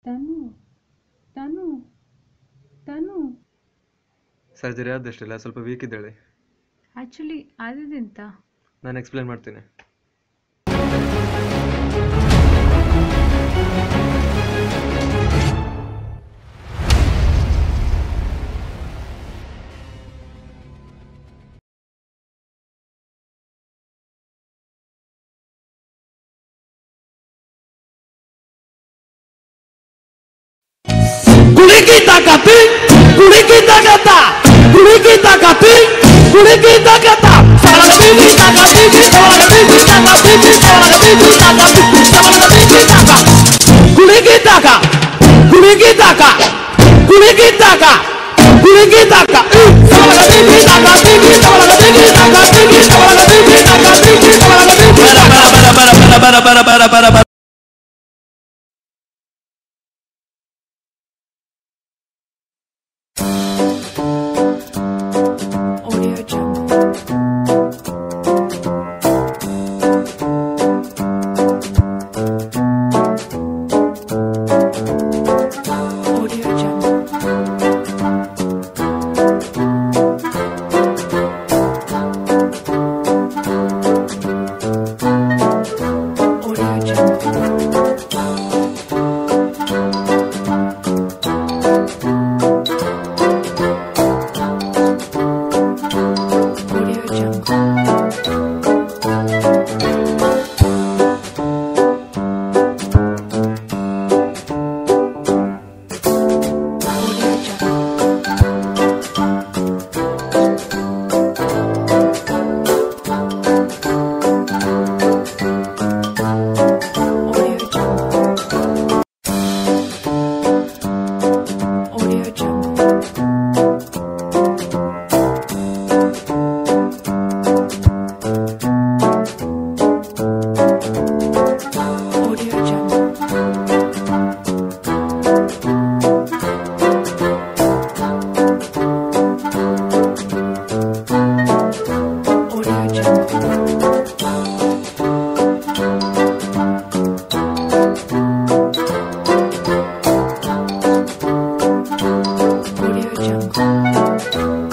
ತನು ತನು ತನು surgery ಆದಷ್ಟಿಲ್ಲ ಸ್ವಲ್ಪ weak ಇದ್ದಾಳೆ actually ಆದಿದೆಂತ ನಾನು ಎಕ್ಸ್ಪ್ಲೇನ್ ಮಾಡ್ತೀನಿ Kulikita kati, kulikita kata, kulikita kati, kulikita kata. Salaga bibi taka bibi, salaga bibi taka bibi, salaga bibi taka bibi, salaga bibi taka. Kulikita ka, kulikita ka, kulikita ka, kulikita ka. Salaga bibi taka bibi, salaga bibi taka bibi, salaga bibi taka bibi, salaga bibi taka. Bara bara bara bara bara bara bara bara. Audio Jungle. Audio Jungle. Audio Jungle. Audio Jungle. Audio Jungle. Audio Jungle. Audio Jungle. Audio Jungle. Audio Jungle. Audio Jungle.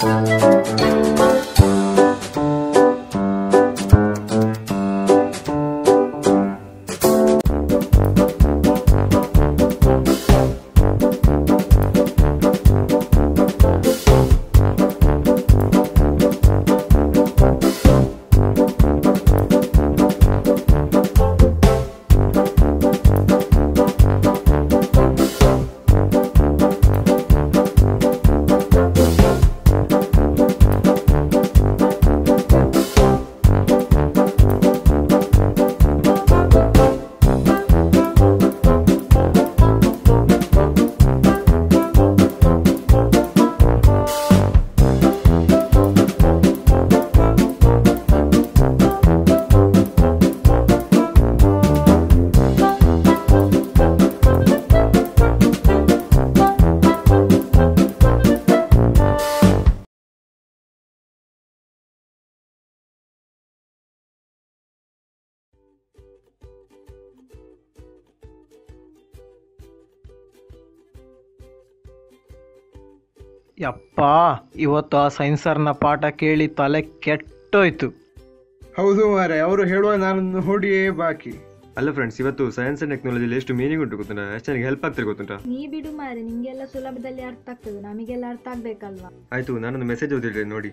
ಯಪ್ಪ ಇವತ್ತು ಆ ಸೈನ್ಸರ್ನ ಪಾಠ ಕೇಳಿ ತಲೆ ಕೆಟ್ಟೋಯ್ತು ಹೌದು ಮಾರೆ ಅವರು ಹೇಳುವ ನಾನು ನೋಡಿಯೇ ಬಾಕಿ ಅಲ್ಲ ಫ್ರೆಂಡ್ಸ್ ಇವತ್ತು ಸೈನ್ಸ್ ಅಂಡ್ ಟೆಕ್ನಾಲಜಿಲಿ ಎಷ್ಟು ಮೀನಿಂಗ್ ಉಂಟು ಗೊತ್ತುಂಟಾ ಎಷ್ಟು ನನಗೆ ಹೆಲ್ಪ್ ಆಗ್ತಿದೆ ಗೊತ್ತುಂಟಾ ನೀ ಬಿಡು ಮಾರೆ ನಿಂಗೆಲ್ಲ ಸುಲಭದಲ್ಲಿ ಅರ್ಥ ಆಗ್ತದೆ ನಮಗೆಲ್ಲ ಅರ್ಥ ಆಗ್ಬೇಕಲ್ವಾ ಆಯಿತು ನಾನೊಂದು ಮೆಸೇಜ್ ಓದಿದ್ದೆ ನೋಡಿ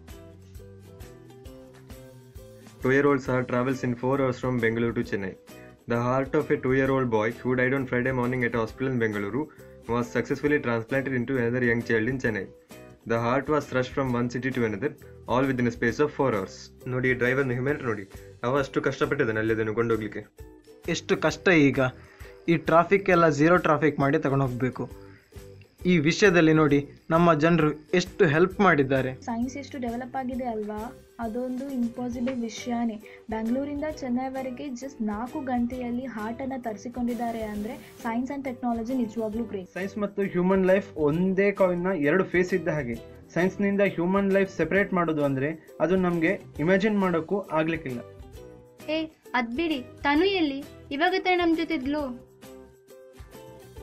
ಟೂ ಇಯರ್ ಓಲ್ಡ್ ಸಹ travels in four hours from Bengaluru to Chennai the heart of a two year old boy who died on Friday morning at hospital in Bengaluru was successfully transplanted into another young child in Chennai the heart was rush from one city to another all within space of four hours ನೋಡಿ ಡ್ರೈವರ್ನ humanity ನೋಡಿ ಅವ ಅಷ್ಟು ಕಷ್ಟಪಟ್ಟಿದ್ದಾನೆ ಅಲ್ಲಿ ಅದನ್ನು ಕೊಂಡೋಗ್ಲಿಕ್ಕೆ ಎಷ್ಟು ಕಷ್ಟ ಈಗ ಈ ಟ್ರಾಫಿಕ್ ಎಲ್ಲ ಝೀರೋ ಟ್ರಾಫಿಕ್ ಮಾಡಿ ತಗೊಂಡೋಗ್ಬೇಕು ಈ ವಿಷಯದಲ್ಲಿ ನೋಡಿ ನಮ್ಮ ಜನರು ಎಷ್ಟು ಹೆಲ್ಪ್ ಮಾಡಿದ್ದಾರೆ ಸೈನ್ಸ್ ಎಷ್ಟು ಡೆವಲಪ್ ಆಗಿದೆ ಅಲ್ವಾ ಅದೊಂದು ಇಂಪಾಸಿಬಲ್ ವಿಷಯನೇ ಬೆಂಗಳೂರಿಂದ ಚೆನ್ನೈವರೆಗೆ ಜಸ್ಟ್ ನಾಲ್ಕು ಗಂಟೆಯಲ್ಲಿ ಹಾರ್ಟನ್ನು ತರಿಸಿಕೊಂಡಿದ್ದಾರೆ ಅಂದರೆ ಸೈನ್ಸ್ ಆ್ಯಂಡ್ ಟೆಕ್ನಾಲಜಿ ನಿಜವಾಗ್ಲೂ ಗ್ರೇಟ್ ಸೈನ್ಸ್ ಮತ್ತು ಹ್ಯೂಮನ್ ಲೈಫ್ ಒಂದೇ ಕಾಯಿನ್ನ ಎರಡು ಫೇಸ್ ಇದ್ದ ಹಾಗೆ ಸೈನ್ಸ್ನಿಂದ ಹ್ಯೂಮನ್ ಲೈಫ್ ಸೆಪರೇಟ್ ಮಾಡೋದು ಅಂದರೆ ಅದು ನಮಗೆ ಇಮ್ಯಾಜಿನ್ ಮಾಡೋಕ್ಕೂ ಆಗ್ಲಿಕ್ಕಿಲ್ಲ ಏ ಅದ್ ಬಿಡಿ ತನು ಎಲ್ಲಿ ಇವಾಗ ತಾನೇ ನಮ್ಮ ಜೊತೆ ಇದ್ಲು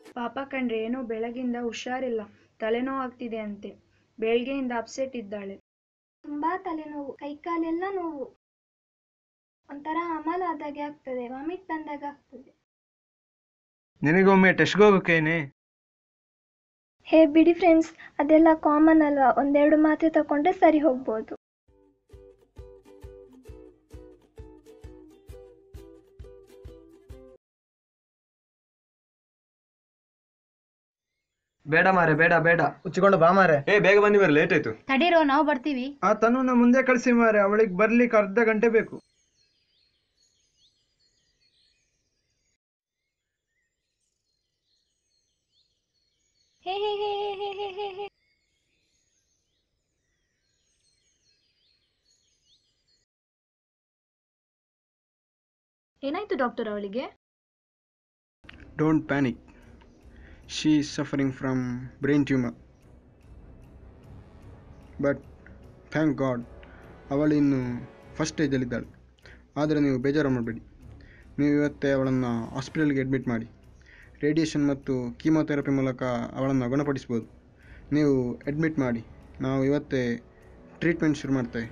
ಪಾಪ ಕಣ್ರೆ ಏನೋ ಬೆಳಗಿಂದ ಹುಷಾರಿಲ್ಲ ತಲೆನೋವು ಆಗ್ತಿದೆ ಅಂತೆ ಬೆಳಗ್ಗೆಯಿಂದ ಅಪ್ಸೆಟ್ ಇದ್ದಾಳೆ ತುಂಬಾ ತಲೆನೋವು ಕೈಕಾಲೆಲ್ಲ ನೋವು ಒಂಥರ ಅಮಲ್ ಆದಾಗೆ ಆಗ್ತದೆ ವಾಮಿಟ್ ಬಂದಾಗ ಆಗ್ತದೆ ನಿನಗೊಮ್ಮೆ ಟೆಸ್ಟ್ಗೆ ಹೋಗೋಕೇನೆ ಹೇ ಬಿಡಿ ಫ್ರೆಂಡ್ಸ್ ಅದೆಲ್ಲ ಕಾಮನ್ ಅಲ್ವಾ ಒಂದೆರಡು ಮಾತ್ರೆ ತಗೊಂಡ್ರೆ ಸರಿ ಹೋಗ್ಬೋದು ಬೇಡ ಮಾರೆ ಬೇಡ ಬೇಡ ಉಚ್ಚಿಕೊಂಡು ಬಾ ಮಾರೆ ಏ ಬೇಗ ಬನ್ನಿ ಬರ ಲೇಟ್ ಆಯ್ತು ತಡೀರೋ ನಾವು ಬರ್ತೀವಿ ಆ ತನುನ ಮುಂದೆ ಕಳಿಸಿ ಮಾರೆ ಅವಳಿಗೆ ಬರ್ಲಿಕ್ಕೆ ಅರ್ಧ ಗಂಟೆ ಬೇಕು ಹೇ ಹೇ ಹೇ ಹೇ ಹೇ ಹೇ ಹೇ ಏನಾಯ್ತು ಡಾಕ್ಟರ್ ಅವಳಿಗೆ Don't panic. She is suffering from brain tumor. But thank God ಅವಳು ಇನ್ನು ಫಸ್ಟ್ ಸ್ಟೇಜಲ್ಲಿದ್ದಾಳೆ ಆದರೆ ನೀವು ಬೇಜಾರು ಮಾಡಬೇಡಿ ನೀವು ಇವತ್ತೇ ಅವಳನ್ನು ಹಾಸ್ಪಿಟಲ್ಗೆ ಅಡ್ಮಿಟ್ ಮಾಡಿ ರೇಡಿಯೇಷನ್ ಮತ್ತು ಕೀಮೋಥೆರಪಿ ಮೂಲಕ ಅವಳನ್ನು ಗುಣಪಡಿಸ್ಬೋದು ನೀವು ಅಡ್ಮಿಟ್ ಮಾಡಿ ನಾವು ಇವತ್ತೇ ಟ್ರೀಟ್ಮೆಂಟ್ ಶುರು ಮಾಡ್ತೇವೆ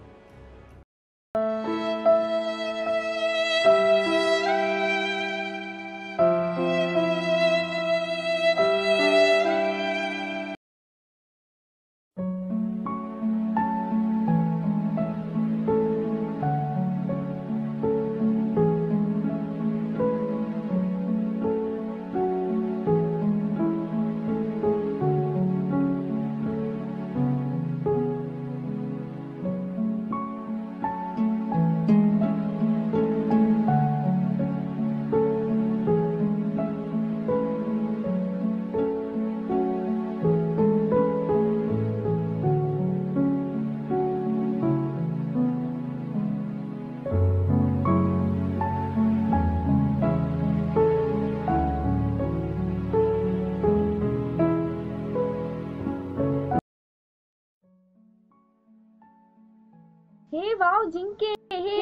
ಹೇ ವಾವ್ ಜಿಂಕೆ ಹೇ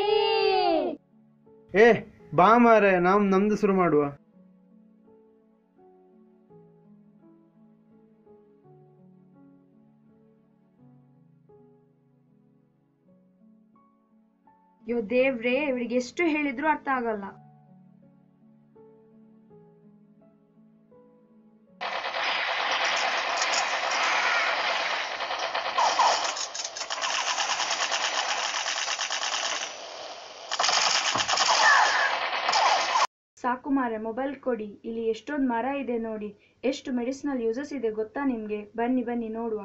ಏ ಬಾ ಮಾರೆ ನಾವು ನಮ್ದು ಶುರು ಮಾಡುವ ಯೋ ದೇವ್ರೇ ಇವಳಿಗೆ ಎಷ್ಟು ಹೇಳಿದ್ರು ಅರ್ಥ ಆಗಲ್ಲ ಸಾಕು ಮಾರೆ ಮೊಬೈಲ್ ಕೊಡಿ ಇಲ್ಲಿ ಎಷ್ಟೊಂದು ಮರ ಇದೆ ನೋಡಿ ಎಷ್ಟು ಮೆಡಿಸಿನಲ್ ಯೂಸಸ್ ಇದೆ ಗೊತ್ತಾ ನಿಮ್ಗೆ ಬನ್ನಿ ಬನ್ನಿ ನೋಡುವ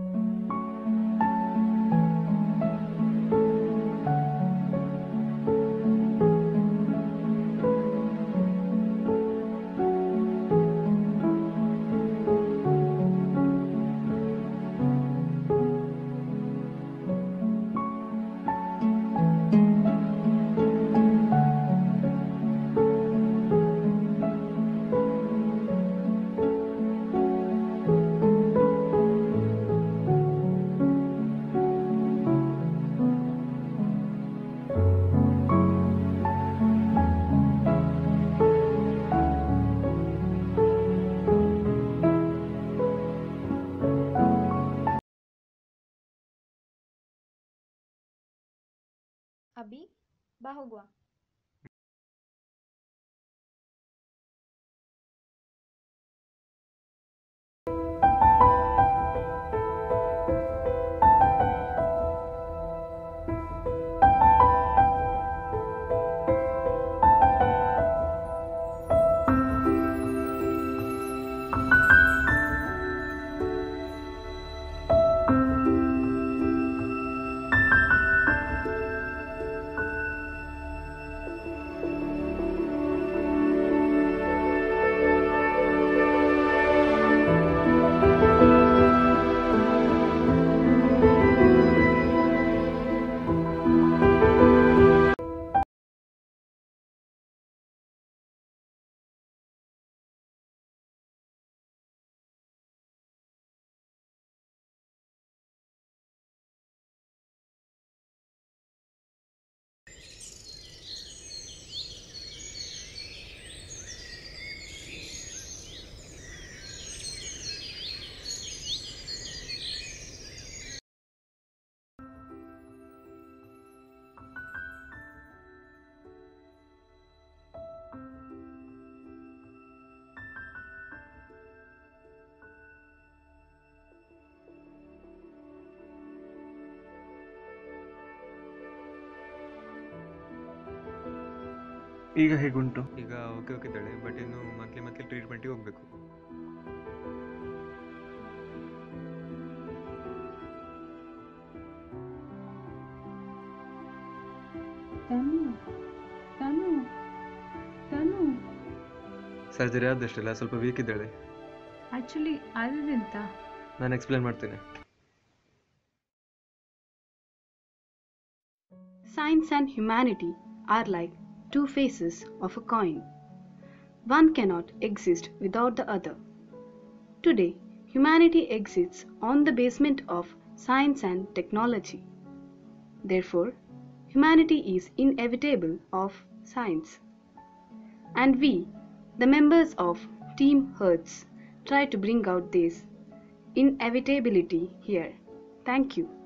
ಅಭಿ ಬಾ ಹೋಗುವ ಈಗ ಹೇಗುಂಟು ಈಗ ಓಕೆ ಓಕೆ ಇದ್ದಾಳೆ ಬಟ್ ಇನ್ನು ಮಂತ್ಲಿ ಮಂತ್ಲಿ ಟ್ರೀಟ್ಮೆಂಟಿಗೆ ಹೋಗಬೇಕು ತನು ತನು ತನು ಸರ್ಜರಿ ಆದಷ್ಟೆಲ್ಲ ಸ್ವಲ್ಪ ವೀಕ್ ಇದ್ದಾಳೆ ಆ್ಯಕ್ಚುಲಿ ಆದದೆಂತ ನಾನು ಎಕ್ಸ್ಪ್ಲೇನ್ ಮಾಡ್ತೇನೆ Science and humanity are like two faces of a coin. One cannot exist without the other. Today, humanity exists on the basement of science and technology. Therefore, humanity is inevitable of science. And we, the members of Team Hertz, try to bring out this inevitability here. Thank you.